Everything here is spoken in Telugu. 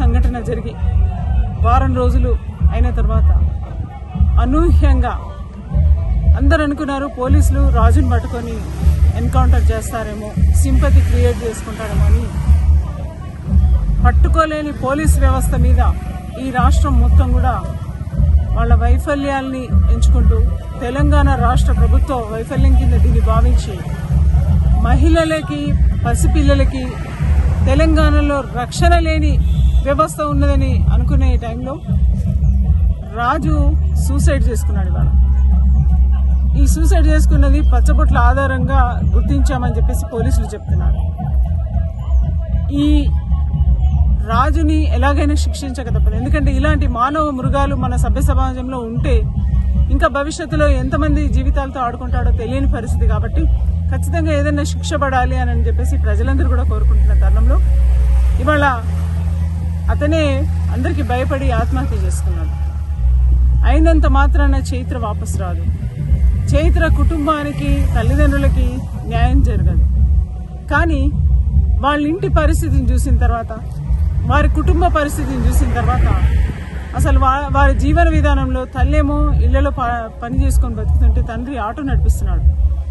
సంఘటన జరిగి వారం రోజులు అయిన తర్వాత అనూహ్యంగా అందరు అనుకున్నారు పోలీసులు రాజుని పట్టుకొని ఎన్కౌంటర్ చేస్తారేమో సింపతి క్రియేట్ చేసుకుంటారేమో అని పట్టుకోలేని పోలీస్ వ్యవస్థ మీద ఈ రాష్ట్రం మొత్తం కూడా వాళ్ళ వైఫల్యాల్ని ఎంచుకుంటూ తెలంగాణ రాష్ట్ర ప్రభుత్వ వైఫల్యం కింద దీన్ని భావించి మహిళలకి పసిపిల్లలకి తెలంగాణలో రక్షణ లేని వ్యవస్థ ఉన్నదని అనుకునే టైంలో రాజు సూసైడ్ చేసుకున్నాడు ఇవాళ ఈ సూసైడ్ చేసుకున్నది పచ్చబొట్ల ఆధారంగా గుర్తించామని చెప్పేసి పోలీసులు చెప్తున్నారు ఈ రాజుని ఎలాగైనా శిక్షించక తప్పదు ఎందుకంటే ఇలాంటి మానవ మృగాలు మన సభ్య సమాజంలో ఉంటే ఇంకా భవిష్యత్తులో ఎంతమంది జీవితాలతో ఆడుకుంటాడో తెలియని పరిస్థితి కాబట్టి ఖచ్చితంగా ఏదైనా శిక్ష పడాలి అని చెప్పేసి ప్రజలందరూ కూడా కోరుకుంటున్న తరుణంలో ఇవాళ అతనే అందరికీ భయపడి ఆత్మహత్య చేసుకున్నాడు అయినంత మాత్రాన చైత్ర వాపసు రాదు చైత్ర కుటుంబానికి తల్లిదండ్రులకి న్యాయం జరగదు కానీ వాళ్ళ ఇంటి పరిస్థితిని చూసిన తర్వాత వారి కుటుంబ పరిస్థితిని చూసిన తర్వాత అసలు వా- వారి జీవన విధానంలో తల్లేమో ఇళ్లలో ప- పని చేసుకొని బతుకుతుంటే తండ్రి ఆటో నడిపిస్తున్నాడు